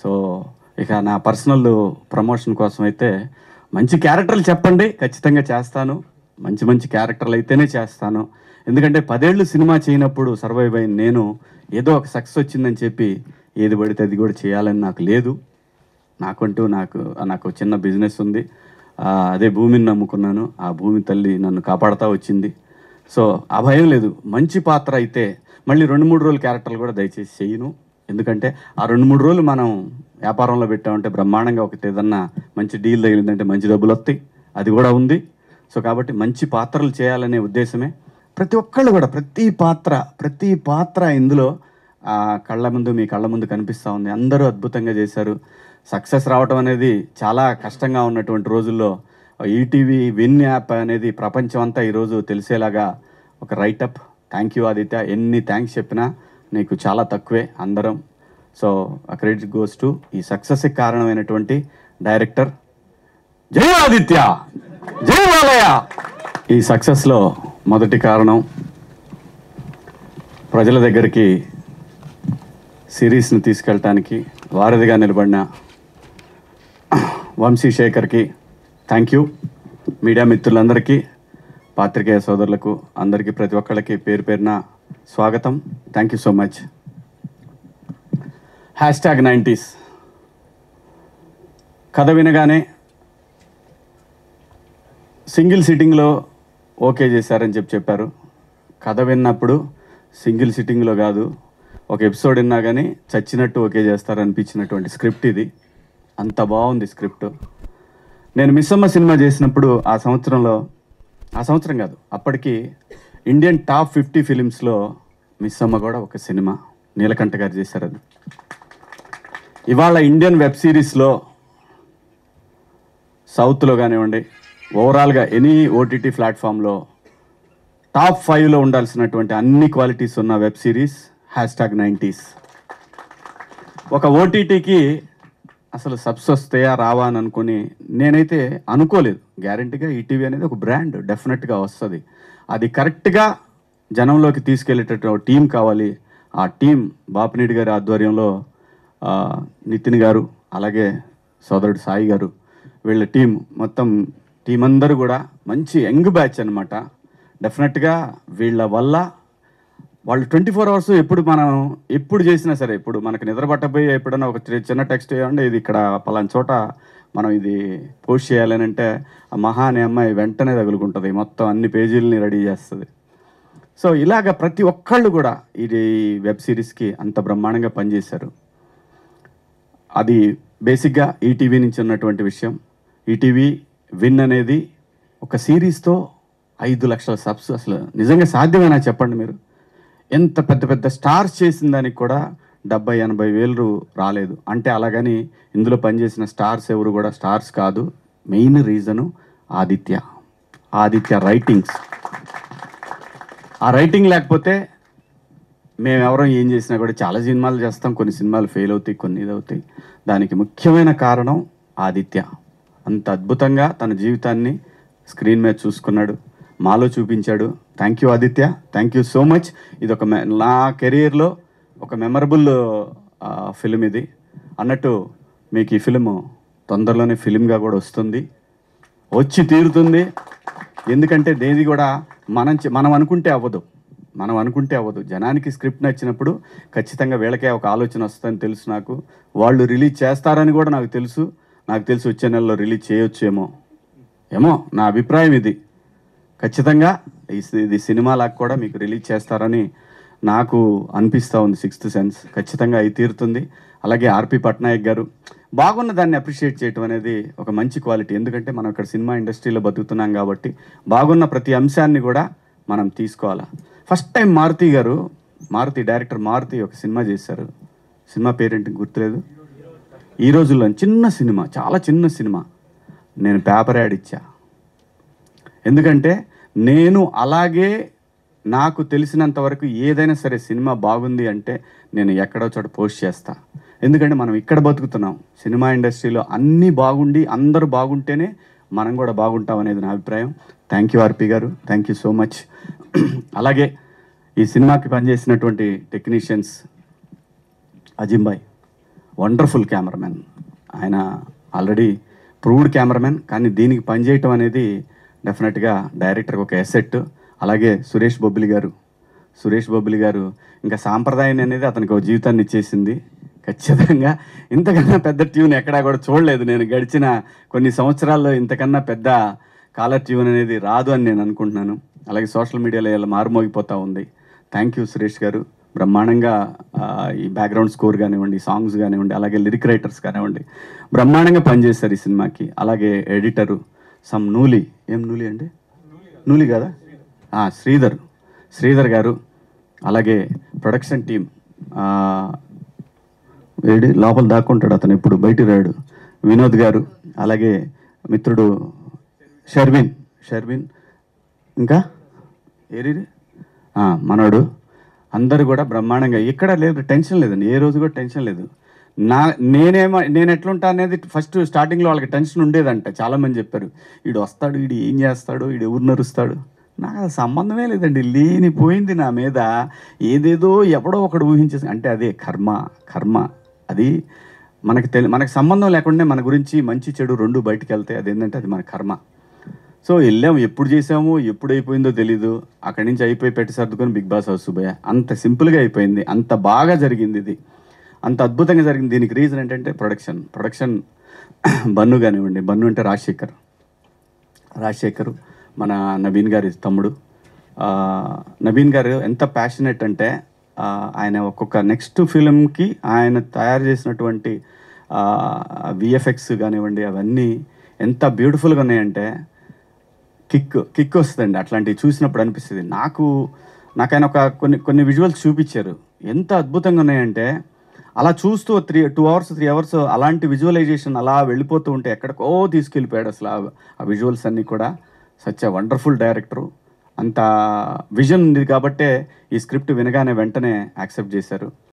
so ఇక నా personal promotion కోసం అయితే మంచి క్యారెక్టర్లు చెప్పండి ఖచ్చితంగా చేస్తాను మంచి మంచి క్యారెక్టర్లు అయితేనే చేస్తాను ఎందుకంటే పదేళ్ళు సినిమా చేయనప్పుడు సర్వైవ్ అయిన నేను ఏదో ఒక సక్సెస్ వచ్చిందని చెప్పి ఏది పడితే అది కూడా చేయాలని నాకు లేదు నాకంటూ నాకు నాకు ఒక చిన్న బిజినెస్ ఉంది ఆ, అదే భూమిని నమ్ముకున్నాను ఆ భూమి తల్లి నన్ను కాపాడుతూ వచ్చింది సో ఆ భయం లేదు మంచి పాత్ర అయితే మళ్ళీ రెండు మూడు రోజులు క్యారెక్టర్లు కూడా దయచేసి చేయను ఎందుకంటే ఆ రెండు మూడు రోజులు మనం వ్యాపారంలో పెట్టామంటే బ్రహ్మాండంగా ఒకటి ఏదన్నా మంచి డీల్ తగిలిందంటే మంచి డబ్బులు వస్తాయి అది కూడా ఉంది సో కాబట్టి మంచి పాత్రలు చేయాలనే ఉద్దేశమే ప్రతి ఒక్కళ్ళు కూడా ప్రతి పాత్ర ప్రతి పాత్ర ఇందులో ఆ కళ్ళ ముందు మీ కళ్ళ ముందు కనిపిస్తూ ఉంది అందరూ అద్భుతంగా చేశారు సక్సెస్ రావటం అనేది చాలా కష్టంగా ఉన్నటువంటి రోజుల్లో ఈటీవీ విన్ యాప్ అనేది ప్రపంచం అంతా ఈరోజు తెలిసేలాగా ఒక రైటప్ థ్యాంక్ యూ ఆదిత్య ఎన్ని థ్యాంక్స్ చెప్పినా నీకు చాలా తక్కువే అందరం సో ఆ క్రెడిట్ గోస్ టు ఈ సక్సెస్కి కారణమైనటువంటి డైరెక్టర్ జై ఆదిత్య జై బాలయ్య ఈ సక్సెస్లో మొదటి కారణం ప్రజల దగ్గరికి సిరీస్ని తీసుకెళ్ళటానికి వారధిగా నిలబడిన వంశీ శేఖర్కి థ్యాంక్ యూ మీడియా మిత్రులందరికీ పాత్రికేయ సోదరులకు అందరికీ ప్రతి ఒక్కళ్ళకి పేరు పేరున స్వాగతం thank you so much hashtag nineties కథ వినగానే సింగిల్ సిట్టింగ్లో ఓకే చేశారని చెప్పి చెప్పారు కథ విన్నప్పుడు సింగిల్ సిట్టింగ్లో కాదు ఒక ఎపిసోడ్ విన్నా కానీ చచ్చినట్టు ఓకే చేస్తారనిపించినటువంటి స్క్రిప్ట్ ఇది అంత బాగుంది స్క్రిప్ట్ నేను మిస్సమ్మ సినిమా చేసినప్పుడు ఆ సంవత్సరంలో ఆ సంవత్సరం కాదు అప్పటికి ఇండియన్ టాప్ ఫిఫ్టీ ఫిలిమ్స్లో మిస్సమ్మ కూడా ఒక సినిమా నీలకంఠ గారు చేశారు అది ఇవాళ ఇండియన్ వెబ్ సిరీస్లో సౌత్లో కానివ్వండి ఓవరాల్గా ఎనీ ఓటీటీ ప్లాట్ఫామ్లో టాప్ ఫైవ్లో ఉండాల్సినటువంటి అన్ని క్వాలిటీస్ ఉన్న web series hashtag nineties ఒక ఓటీటీకి అసలు సబ్స్ వస్తాయా రావా అని అనుకుని నేనైతే అనుకోలేదు గ్యారంటీగా ఈటీవీ అనేది ఒక బ్రాండ్ డెఫినెట్గా వస్తుంది అది కరెక్ట్గా జనంలోకి తీసుకెళ్ళేటటువంటి టీం కావాలి ఆ టీం బాపినీడి గారి ఆధ్వర్యంలో ఆ, నితిన్ గారు అలాగే సోదరుడు సాయి గారు వీళ్ళ టీం మొత్తం టీం అందరూ కూడా మంచి యంగ్ బ్యాచ్ అనమాట డెఫినెట్గా వీళ్ళ వల్ల వాళ్ళు ట్వంటీ ఫోర్ అవర్స్ ఎప్పుడు మనం ఎప్పుడు చేసినా సరే ఇప్పుడు మనకు నిద్ర పట్టబోయి ఎప్పుడైనా ఒక చి- చిన్న టెక్స్ట్ చేయండి ఇది ఇక్కడ పలానా చోట మనం ఇది పోస్ట్ చేయాలని అంటే ఆ మహా అనే అమ్మాయి వెంటనే తగులుకుంటుంది మొత్తం అన్ని పేజీలని రెడీ చేస్తుంది సో ఇలాగ ప్రతి ఒక్కళ్ళు కూడా ఇది వెబ్ సిరీస్కి అంత బ్రహ్మాండంగా పనిచేశారు అది బేసిక్గా ఈటీవీ నుంచి ఉన్నటువంటి విషయం ఈటీవీ విన్ అనేది ఒక సిరీస్తో ఐదు లక్షల సబ్స్ అసలు నిజంగా సాధ్యమేనా చెప్పండి మీరు ఎంత పెద్ద పెద్ద స్టార్స్ చేసిన దానికి కూడా డెబ్బై ఎనభై వేలు రాలేదు అంటే అలాగని ఇందులో పనిచేసిన స్టార్స్ ఎవరు కూడా స్టార్స్ కాదు main reason Aditya Aditya writings ఆ రైటింగ్ లేకపోతే మేము ఎవరో ఏం చేసినా కూడా చాలా సినిమాలు చేస్తాం కొన్ని సినిమాలు ఫెయిల్ అవుతాయి కొన్ని ఇది అవుతాయి దానికి ముఖ్యమైన కారణం ఆదిత్య అంత అద్భుతంగా తన జీవితాన్ని స్క్రీన్ మీద చూసుకున్నాడు మాలో చూపించాడు thank you Aditya thank you so much ఇది ఒక మె- నా కెరీర్లో ఒక మెమరబుల్ ఫిలిం ఇది అన్నట్టు మీకు ఈ ఫిలిం తొందరలోనే ఫిలింగా కూడా వస్తుంది వచ్చి తీరుతుంది ఎందుకంటే దేది కూడా మనం చే- మనం అనుకుంటే అవ్వదు మనం అనుకుంటే అవ్వదు జనానికి స్క్రిప్ట్ నచ్చినప్పుడు ఖచ్చితంగా వీళ్ళకే ఒక ఆలోచన వస్తుందని తెలుసు నాకు వాళ్ళు రిలీజ్ చేస్తారని కూడా నాకు తెలుసు నాకు తెలిసి వచ్చే నెలలో రిలీజ్ చేయొచ్చేమో ఏమో నా అభిప్రాయం ఇది ఖచ్చితంగా ఈ సి- ఇది సినిమాలాగా కూడా మీకు రిలీజ్ చేస్తారని నాకు అనిపిస్తూ ఉంది సిక్స్త్ సెన్స్ ఖచ్చితంగా అయి తీరుతుంది అలాగే ఆర్పి పట్నాయక్ గారు బాగున్న దాన్ని అప్రిషియేట్ చేయటం అనేది ఒక మంచి క్వాలిటీ ఎందుకంటే మనం ఇక్కడ సినిమా ఇండస్ట్రీలో బతుకుతున్నాం కాబట్టి బాగున్న ప్రతి అంశాన్ని కూడా మనం తీసుకోవాలా ఫస్ట్ టైం మారుతి గారు మారుతి డైరెక్టర్ మారుతి ఒక సినిమా చేశారు సినిమా పేరేంటి గుర్తులేదు ఈ రోజుల్లో చిన్న సినిమా చాలా చిన్న సినిమా నేను పేపర్ యాడ్ ఇచ్చా ఎందుకంటే నేను అలాగే నాకు తెలిసినంత వరకు ఏదైనా సరే సినిమా బాగుంది అంటే నేను ఎక్కడో చోట పోస్ట్ చేస్తా ఎందుకంటే మనం ఇక్కడ బతుకుతున్నాం సినిమా ఇండస్ట్రీలో అన్నీ బాగుండి అందరూ బాగుంటేనే మనం కూడా బాగుంటాం అనేది నా అభిప్రాయం థ్యాంక్ యూ ఆర్పి గారు థ్యాంక్ యూ సో మచ్ అలాగే ఈ సినిమాకి పనిచేసినటువంటి టెక్నీషియన్స్ అజింబాయ్ వండర్ఫుల్ కెమెరామెన్ ఆయన ఆల్రెడీ ప్రూవ్డ్ కెమెరామెన్ కానీ దీనికి పనిచేయటం అనేది డెఫినెట్గా డైరెక్టర్కి ఒక ఎసెట్ అలాగే సురేష్ బొబ్బిలి గారు సురేష్ బొబ్బిలి గారు ఇంకా సాంప్రదాయం అనేది అతనికి ఒక జీవితాన్ని ఇచ్చేసింది ఖచ్చితంగా ఇంతకన్నా పెద్ద ట్యూన్ ఎక్కడా కూడా చూడలేదు నేను గడిచిన కొన్ని సంవత్సరాల్లో ఇంతకన్నా పెద్ద కాలర్ ట్యూన్ అనేది రాదు అని నేను అనుకుంటున్నాను అలాగే సోషల్ మీడియాలో ఇలా మారుమోగిపోతూ ఉంది థ్యాంక్ యూ సురేష్ గారు బ్రహ్మాండంగా ఆ, ఈ బ్యాక్గ్రౌండ్ స్కోర్ కానివ్వండి సాంగ్స్ కానివ్వండి అలాగే లిరిక్ రైటర్స్ కానివ్వండి బ్రహ్మాండంగా పనిచేస్తారు ఈ సినిమాకి అలాగే ఎడిటరు సమ్ నూలి ఏం నూలి అండి నూలి కదా ఆ, శ్రీధర్ శ్రీధర్ గారు అలాగే ప్రొడక్షన్ టీం వేడి లోపల దాక్కుంటాడు అతను ఇప్పుడు బయటికి రాడు వినోద్ గారు అలాగే మిత్రుడు షర్విన్ షర్విన్ ఇంకా ఏరి మనోడు అందరూ కూడా బ్రహ్మాండంగా ఎక్కడ లేదు టెన్షన్ లేదండి ఏ రోజు కూడా టెన్షన్ లేదు నా నేనేమో నేను ఎట్లుంటా అనేది ఫస్ట్ స్టార్టింగ్లో వాళ్ళకి టెన్షన్ ఉండేదంట చాలామంది చెప్పారు వీడు వస్తాడు వీడు ఏం చేస్తాడు వీడు ఎవరు నరుస్తాడు నాకు అది సంబంధమే లేదండి లేనిపోయింది నా మీద ఏదేదో ఎవడో ఒకడు ఊహించేసి అంటే అదే కర్మ కర్మ అది మనకి తెలి మనకి సంబంధం లేకుండా మన గురించి మంచి చెడు రెండు బయటికి వెళ్తాయి అదేంటంటే అది మన కర్మ సో వెళ్ళాము ఎప్పుడు చేసాము ఎప్పుడు అయిపోయిందో తెలీదు అక్కడి నుంచి అయిపోయి పెట్టి సర్దుకొని బిగ్ బాస్ హౌస్ సుబ్బయ్య అంత సింపుల్గా అయిపోయింది అంత బాగా జరిగింది ఇది అంత అద్భుతంగా జరిగింది దీనికి రీజన్ ఏంటంటే ప్రొడక్షన్ ప్రొడక్షన్ బన్ను కానివ్వండి బన్ను అంటే రాజశేఖర్ రాజశేఖర్ మన నవీన్ గారి తమ్ముడు ఆ, నవీన్ గారు ఎంత ప్యాషనెట్ అంటే ఆ, ఆయన ఒక్కొక్క నెక్స్ట్ ఫిలింకి ఆయన తయారు చేసినటువంటి విఎఫ్ఎక్స్ కానివ్వండి అవన్నీ ఎంత బ్యూటిఫుల్గా ఉన్నాయంటే కిక్ కిక్ వస్తుందండి అట్లాంటివి చూసినప్పుడు అనిపిస్తుంది నాకు నాకు ఆయన ఒక కొన్ని కొన్ని విజువల్స్ చూపించారు ఎంత అద్భుతంగా ఉన్నాయంటే అలా చూస్తూ three two hours three hours అలాంటి విజువలైజేషన్ అలా వెళ్ళిపోతూ ఉంటే ఎక్కడికో తీసుకెళ్ళిపోయాడు అసలు ఆ- ఆ విజువల్స్ అన్నీ కూడా సచ్ వండర్ఫుల్ డైరెక్టరు అంత విజన్ ఉంది కాబట్టే ఈ స్క్రిప్ట్ వినగానే వెంటనే యాక్సెప్ట్ చేశారు